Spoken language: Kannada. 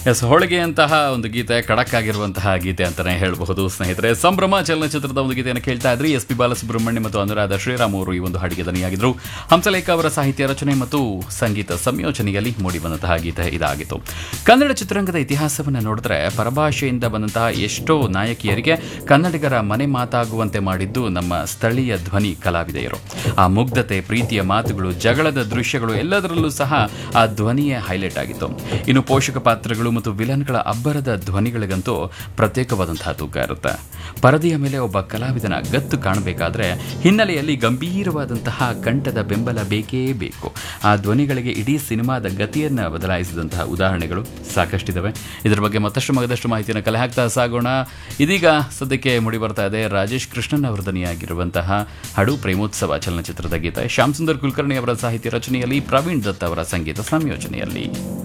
ಎಸ್ ಹೋಳಿಗೆಯಂತಹ ಒಂದು ಗೀತೆ ಖಡಕ್ ಆಗಿರುವಂತಹ ಗೀತೆ ಅಂತಾನೆ ಹೇಳಬಹುದು ಸ್ನೇಹಿತರೆ ಸಂಭ್ರಮ ಚಲನಚಿತ್ರದ ಒಂದು ಗೀತೆಯನ್ನು ಕೇಳ್ತಾ ಇದ್ರಿ ಎಸ್ ಪಿ ಬಾಲಸುಬ್ರಹ್ಮಣ್ಯ ಮತ್ತು ಅನುರಾಧ ಶ್ರೀರಾಮ್ ಅವರು ಈ ಒಂದು ಹಾಡಿಗೆ ದನಿಯಾಗಿದ್ರು ಹಂಸಲೇಖ ಅವರ ಸಾಹಿತ್ಯ ರಚನೆ ಮತ್ತು ಸಂಗೀತ ಸಂಯೋಜನೆಯಲ್ಲಿ ಮೂಡಿಬಂದಂತಹ ಗೀತೆ ಇದಾಗಿತ್ತು ಕನ್ನಡ ಚಿತ್ರರಂಗದ ಇತಿಹಾಸವನ್ನು ನೋಡಿದ್ರೆ ಪರಭಾಷೆಯಿಂದ ಬಂದಂತಹ ಎಷ್ಟೋ ನಾಯಕಿಯರಿಗೆ ಕನ್ನಡಿಗರ ಮನೆ ಮಾತಾಗುವಂತೆ ಮಾಡಿದ್ದು ನಮ್ಮ ಸ್ಥಳೀಯ ಧ್ವನಿ ಕಲಾವಿದೆಯರು ಆ ಮುಗ್ಧತೆ ಪ್ರೀತಿಯ ಮಾತುಗಳು ಜಗಳದ ದೃಶ್ಯಗಳು ಎಲ್ಲದರಲ್ಲೂ ಸಹ ಆ ಧ್ವನಿಯೇ ಹೈಲೈಟ್ ಆಗಿತ್ತು ಇನ್ನು ಪೋಷಕ ಪಾತ್ರಗಳು ಮತ್ತು ವಿಲನ್ಗಳ ಅಬ್ಬರದ ಧ್ವನಿಗಳಿಗಂತೂ ಪ್ರತ್ಯೇಕವಾದಂತಹ ತೂಕ ಇರುತ್ತೆ ಪರದೆಯ ಮೇಲೆ ಒಬ್ಬ ಕಲಾವಿದನ ಗತ್ತು ಕಾಣಬೇಕಾದ್ರೆ ಹಿನ್ನೆಲೆಯಲ್ಲಿ ಗಂಭೀರವಾದಂತಹ ಕಂಠದ ಬೆಂಬಲ ಬೇಕೇ ಬೇಕು ಆ ಧ್ವನಿಗಳಿಗೆ ಇಡೀ ಸಿನಿಮಾದ ಗತಿಯನ್ನು ಬದಲಾಯಿಸಿದಂತಹ ಉದಾಹರಣೆಗಳು ಸಾಕಷ್ಟಿದ್ದಾವೆ ಇದರ ಬಗ್ಗೆ ಮತ್ತಷ್ಟು ಮಗದಷ್ಟು ಮಾಹಿತಿಯನ್ನು ಕಲೆ ಹಾಕ್ತಾ ಸಾಗೋಣ ಇದೀಗ ಸದ್ಯಕ್ಕೆ ಮೂಡಿ ಬರ್ತಾ ಇದೆ ರಾಜೇಶ್ ಕೃಷ್ಣನ್ ಅವರ ದನಿಯಾಗಿರುವಂತಹ ಹಡು ಪ್ರೇಮೋತ್ಸವ ಚಲನಚಿತ್ರದ ಗೀತೆ ಶ್ಯಾಮ್ ಸುಂದರ್ ಕುಲಕರ್ಣಿ ಅವರ ಸಾಹಿತ್ಯ ರಚನೆಯಲ್ಲಿ ಪ್ರವೀಣ್ ದತ್ ಅವರ ಸಂಗೀತ ಸಂಯೋಜನೆಯಲ್ಲಿ